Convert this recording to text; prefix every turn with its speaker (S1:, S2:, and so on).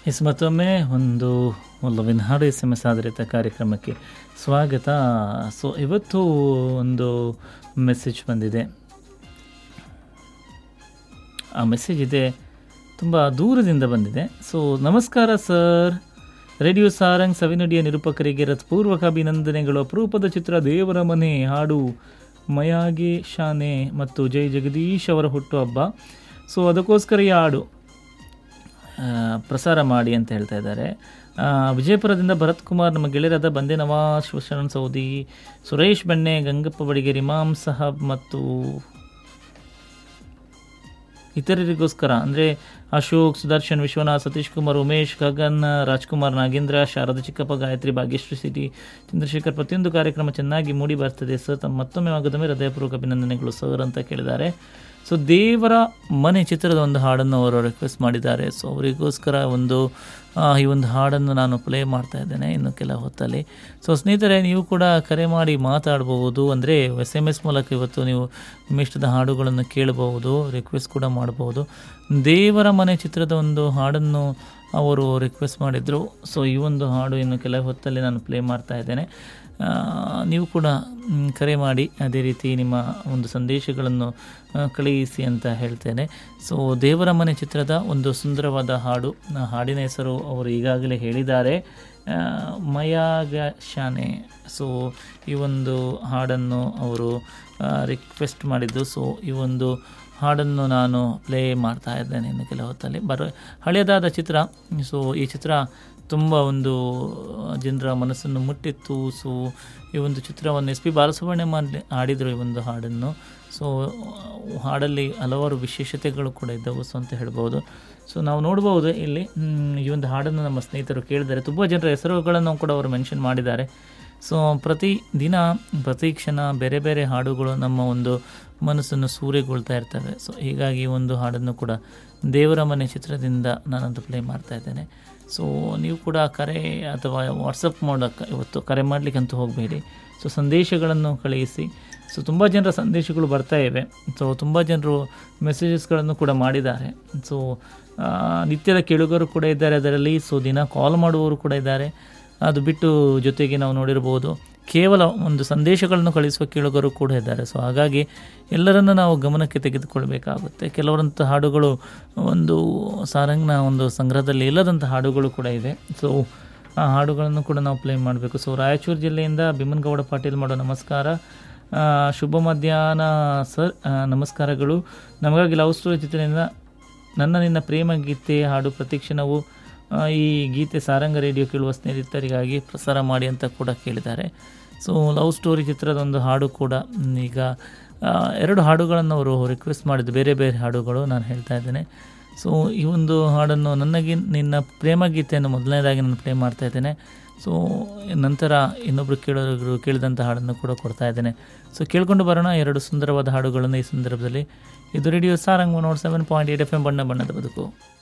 S1: S ಮತ್ತೊಮ್ಮೆ ಒಂದು ಒಲವಿನ ಹಾಡು ಎಸ್ ಎಮ್ ಎಸ್ ಆಧಾರಿತ ಕಾರ್ಯಕ್ರಮಕ್ಕೆ ಸ್ವಾಗತ ಸೊ ಇವತ್ತು ಒಂದು ಮೆಸೇಜ್ ಬಂದಿದೆ ಆ ಮೆಸೇಜ್ ಇದೆ ತುಂಬ ದೂರದಿಂದ ಬಂದಿದೆ ಸೊ ನಮಸ್ಕಾರ ಸರ್ ರೇಡಿಯೋ ಸಾರಂಗ್ ಸವಿನುಡಿಯ ನಿರೂಪಕರಿಗೆ ಹೃತ್ಪೂರ್ವಕ ಅಭಿನಂದನೆಗಳು ಅಪರೂಪದ ಚಿತ್ರ ದೇವರ ಮನೆ ಹಾಡು ಮಯಾಗೆ ಶಾನೆ ಮತ್ತು ಜೈ ಜಗದೀಶ್ ಅವರ ಹುಟ್ಟುಹಬ್ಬ ಸೊ ಅದಕ್ಕೋಸ್ಕರ ಈ ಹಾಡು ಆ, ಪ್ರಸಾರ ಮಾಡಿ ಅಂತ ಹೇಳ್ತಾ ಇದ್ದಾರೆ ಆ, ವಿಜಯಪುರದಿಂದ ಭರತ್ ಕುಮಾರ್ ನಮ್ಮ ಗೆಳೆಯರಾದ ಬಂದೆ ನವಾಜ್ ಶಿವಶರಣ್ ಸೌದಿ ಸುರೇಶ್ ಬೆಣ್ಣೆ ಗಂಗಪ್ಪ ಬಡಿಗೇರಿ ಇಮಾಮ್ ಸಾಹಬ್ ಮತ್ತು ಇತರರಿಗೋಸ್ಕರ ಅಂದರೆ ಅಶೋಕ್ ಸುದರ್ಶನ್ ವಿಶ್ವನಾಥ್ ಸತೀಶ್ ಕುಮಾರ್ ಉಮೇಶ್ ಗಗನ್ ರಾಜ್ಕುಮಾರ್ ನಾಗೇಂದ್ರ ಶಾರದಾ ಚಿಕ್ಕಪ್ಪ ಗಾಯತ್ರಿ ಭಾಗ್ಯಶ್ರೀ ಸಿಟಿ ಚಂದ್ರಶೇಖರ್ ಪ್ರತಿಯೊಂದು ಕಾರ್ಯಕ್ರಮ ಚೆನ್ನಾಗಿ ಮೂಡಿ ಬರ್ತದೆ ಸರ್ ತಮ್ಮ ಮತ್ತೊಮ್ಮೆ ಮಗದೊಮ್ಮೆ ಹೃದಯಪೂರ್ವಕ ಅಭಿನಂದನೆಗಳು ಸರ್ ಅಂತ ಕೇಳಿದ್ದಾರೆ ಸೊ ದೇವರ ಮನೆ ಚಿತ್ರದ ಒಂದು ಹಾಡನ್ನು ಅವರು ರಿಕ್ವೆಸ್ಟ್ ಮಾಡಿದ್ದಾರೆ ಸೊ ಅವರಿಗೋಸ್ಕರ ಒಂದು ಆ, ಈ ಒಂದು ಹಾಡನ್ನು ನಾನು ಪ್ಲೇ ಮಾಡ್ತಾ ಇದ್ದೇನೆ ಇನ್ನು ಕೆಲ ಹೊತ್ತಲ್ಲಿ ಸೊ ಸ್ನೇಹಿತರೆ ನೀವು ಕೂಡ ಕರೆ ಮಾಡಿ ಮಾತಾಡ್ಬೋದು ಅಂದರೆ ಎಸ್ ಎಮ್ ಎಸ್ ಮೂಲಕ ಇವತ್ತು ನೀವು ನಿಮ್ಮ ಇಷ್ಟದ ಹಾಡುಗಳನ್ನು ಕೇಳಬಹುದು ರಿಕ್ವೆಸ್ಟ್ ಕೂಡ ಮಾಡಬಹುದು ದೇವರ ಮನೆ ಚಿತ್ರದ ಒಂದು ಹಾಡನ್ನು ಅವರು ರಿಕ್ವೆಸ್ಟ್ ಮಾಡಿದರು ಸೊ ಈ ಒಂದು ಹಾಡು ಇನ್ನು ಕೆಲ ಹೊತ್ತಲ್ಲಿ ನಾನು ಪ್ಲೇ ಮಾಡ್ತಾ ಇದ್ದೇನೆ ಆ, ನೀವು ಕೂಡ ಮ್, ಕರೆ ಮಾಡಿ ಅದೇ ರೀತಿ ನಿಮ್ಮ ಒಂದು ಸಂದೇಶಗಳನ್ನು ಆ, ಕಳುಹಿಸಿ ಅಂತ ಹೇಳ್ತೇನೆ ಸೊ ದೇವರ ಮನೆ ಚಿತ್ರದ ಒಂದು ಸುಂದರವಾದ ಹಾಡು ಆ ಹಾಡಿನ ಹೆಸರು ಅವರು ಈಗಾಗಲೇ ಹೇಳಿದ್ದಾರೆ ಆ, ಮಯಾಗ ಶಾನೆ ಸೊ ಈ ಒಂದು ಹಾಡನ್ನು ಅವರು ರಿಕ್ವೆಸ್ಟ್ ಮಾಡಿದ್ದು ಸೊ ಈ ಒಂದು ಹಾಡನ್ನು ನಾನು ಪ್ಲೇ ಮಾಡ್ತಾ ಇದ್ದೇನೆ ಇನ್ನು ಕೆಲ ಹೊತ್ತಲ್ಲಿ ಬರೋ ಹಳೆಯದಾದ ಚಿತ್ರ ಸೊ ಈ ಚಿತ್ರ ತುಂಬ ಒಂದು ಜನರ ಮನಸ್ಸನ್ನು ಮುಟ್ಟಿತ್ತು ಸೊ ಈ ಒಂದು ಚಿತ್ರವನ್ನು ಎಸ್ ಪಿ ಬಾಲಸುಬ್ರಹ್ಮಣ್ಯಂ ಅಲ್ಲಿ ಹಾಡಿದರು ಈ ಒಂದು ಹಾಡನ್ನು ಸೊ ಹಾಡಲ್ಲಿ ಹಲವಾರು ವಿಶೇಷತೆಗಳು ಕೂಡ ಇದ್ದವು ಸೊ ಅಂತ ಹೇಳ್ಬೋದು ಸೊ ನಾವು ನೋಡ್ಬೋದು ಇಲ್ಲಿ ಮ್, ಈ ಒಂದು ಹಾಡನ್ನು ನಮ್ಮ ಸ್ನೇಹಿತರು ಕೇಳಿದ್ದಾರೆ ತುಂಬ ಜನರ ಹೆಸರುಗಳನ್ನು ಕೂಡ ಅವರು ಮೆನ್ಷನ್ ಮಾಡಿದ್ದಾರೆ ಸೊ ಪ್ರತಿ ದಿನ ಪ್ರತಿ ಕ್ಷಣ ಬೇರೆ ಬೇರೆ ಹಾಡುಗಳು ನಮ್ಮ ಒಂದು ಮನಸ್ಸನ್ನು ಸೂರೆಗೊಳ್ತಾ ಇರ್ತವೆ ಸೊ ಹೀಗಾಗಿ ಈ ಒಂದು ಹಾಡನ್ನು ಕೂಡ ದೇವರ ಮನೆ ಚಿತ್ರದಿಂದ ನಾನಂತೂ ಪ್ಲೇ ಮಾಡ್ತಾ ಇದ್ದೇನೆ ಸೊ ನೀವು ಕೂಡ ಕರೆ ಅಥವಾ ವಾಟ್ಸಪ್ ಮಾಡೋಕ್ಕೆ ಇವತ್ತು ಕರೆ ಮಾಡಲಿಕ್ಕಂತೂ ಹೋಗಬೇಡಿ ಸೊ ಸಂದೇಶಗಳನ್ನು ಕಳುಹಿಸಿ ಸೊ ತುಂಬ ಜನರ ಸಂದೇಶಗಳು ಬರ್ತಾ ಇವೆ ಸೊ ತುಂಬ ಜನರು ಮೆಸೇಜಸ್ಗಳನ್ನು ಕೂಡ ಮಾಡಿದ್ದಾರೆ ಸೊ ಆ, ನಿತ್ಯದ ಕೇಳುಗರು ಕೂಡ ಇದ್ದಾರೆ ಅದರಲ್ಲಿ ಸೊ ದಿನ ಕಾಲ್ ಮಾಡುವವರು ಕೂಡ ಇದ್ದಾರೆ ಅದು ಬಿಟ್ಟು ಜೊತೆಗೆ ನಾವು ನೋಡಿರ್ಬೋದು ಕೇವಲ ಒಂದು ಸಂದೇಶಗಳನ್ನು ಕಳಿಸುವ ಕೇಳುಗರು ಕೂಡ ಇದ್ದಾರೆ ಸೊ ಹಾಗಾಗಿ ಎಲ್ಲರನ್ನು ನಾವು ಗಮನಕ್ಕೆ ತೆಗೆದುಕೊಳ್ಬೇಕಾಗುತ್ತೆ ಕೆಲವರಂಥ ಹಾಡುಗಳು ಒಂದು ಸಾರಂಗ್ನ ಒಂದು ಸಂಗ್ರಹದಲ್ಲಿ ಇಲ್ಲದಂಥ ಹಾಡುಗಳು ಕೂಡ ಇದೆ ಸೊ ಆ ಹಾಡುಗಳನ್ನು ಕೂಡ ನಾವು ಪ್ಲೇ ಮಾಡಬೇಕು ಸೊ ರಾಯಚೂರು ಜಿಲ್ಲೆಯಿಂದ ಬಿಮನ್ಗೌಡ ಪಾಟೀಲ್ ಮಾಡೋ ನಮಸ್ಕಾರ ಆ, ಶುಭ ಮಧ್ಯಾಹ್ನ ಸರ್ ಆ, ನಮಸ್ಕಾರಗಳು ನಮಗಾಗಿ ಲವ್ ಸ್ಟೋರಿ ಚಿತ್ರದಿಂದ ನನ್ನ ನಿನ್ನ ಪ್ರೇಮ ಗೀತೆ ಹಾಡು ಪ್ರತಿಕ್ಷಣವು ಆ, ಈ ಗೀತೆ ಸಾರಂಗ ರೇಡಿಯೋ ಕೇಳುವ ಸ್ನೇಹಿತರಿಗಾಗಿ ಪ್ರಸಾರ ಮಾಡಿ ಅಂತ ಕೂಡ ಕೇಳಿದ್ದಾರೆ ಸೊ ಲವ್ ಸ್ಟೋರಿ ಚಿತ್ರದ ಒಂದು ಹಾಡು ಕೂಡ ಮ್, ಈಗ ಆ, ಎರಡು ಹಾಡುಗಳನ್ನು ಅವರು ರಿಕ್ವೆಸ್ಟ್ ಮಾಡಿದ್ದು ಬೇರೆ ಬೇರೆ ಹಾಡುಗಳು ನಾನು ಹೇಳ್ತಾ ಇದ್ದೇನೆ ಸೊ ಈ ಒಂದು ಹಾಡನ್ನು ನನಗೆ ನಿನ್ನ ಪ್ರೇಮ ಗೀತೆಯನ್ನು ಮೊದಲನೇದಾಗಿ ನಾನು ಪ್ಲೇ ಮಾಡ್ತಾ ಇದ್ದೇನೆ ಸೊ ನಂತರ ಇನ್ನೊಬ್ಬರು ಕೇಳೋರು ಕೇಳಿದಂಥ ಹಾಡನ್ನು ಕೂಡ ಕೊಡ್ತಾ ಇದ್ದೇನೆ ಸೊ ಕೇಳ್ಕೊಂಡು ಬರೋಣ ಎರಡು ಸುಂದರವಾದ ಹಾಡುಗಳನ್ನು ಈ ಸಂದರ್ಭದಲ್ಲಿ ಇದು ರೇಡಿಯೋ ಸಾರಂಗ್ ನೋಡ್ seven point eight F M ಬಣ್ಣ ಬಣ್ಣದ ಬದುಕು